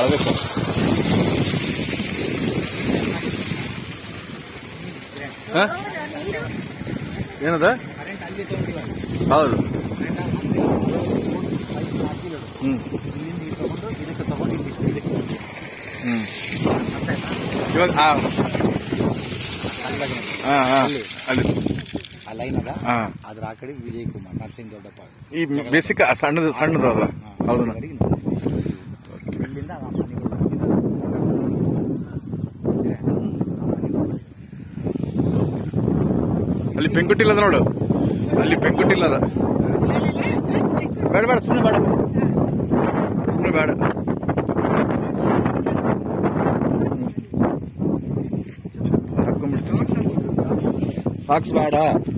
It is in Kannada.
ಅದಕ್ಕೆ ಹಾ? ಏನದ ಹೌದು ಹ್ಮ್ ಹ್ಮ್ ಇವಾಗ ಆ ಹಾ ಹಾ ಅಲ್ಲಿ ಆ ಲೈನ್ ಅದ ಹಾ ಅದ್ರ ಆ ಕಡೆ ವಿಜಯ್ ಕುಮಾರ್ ನರಸಿಂಹ ದೊಡ್ಡಪ್ಪ ಈ ಬೇಸಿಕ್ ಸಣ್ಣದು ಸಣ್ಣದು ಅದ ಹೌದನ ಕಡೆಗೆ ನೋಡಿ. ಇಲ್ಲಿಂದ ಆ ಮನೆಗಳು ಅಲ್ಲಿ ಪೆಂಕುಟಿಲ್ ಅದ ನೋಡು ಅಲ್ಲಿ ಪೆಂಕುಟಿಲ್ ಅದ ಬೇಡ ಬೇಡ ಸುಮ್ಮನೆ ಬೇಡ ಸುಮ್ಮನೆ ಬೇಡ ಹಾಕೊಂಡ್ಬಿಡ್ತೀನಿ ಬಾಕ್ಸ್ ಬೇಡ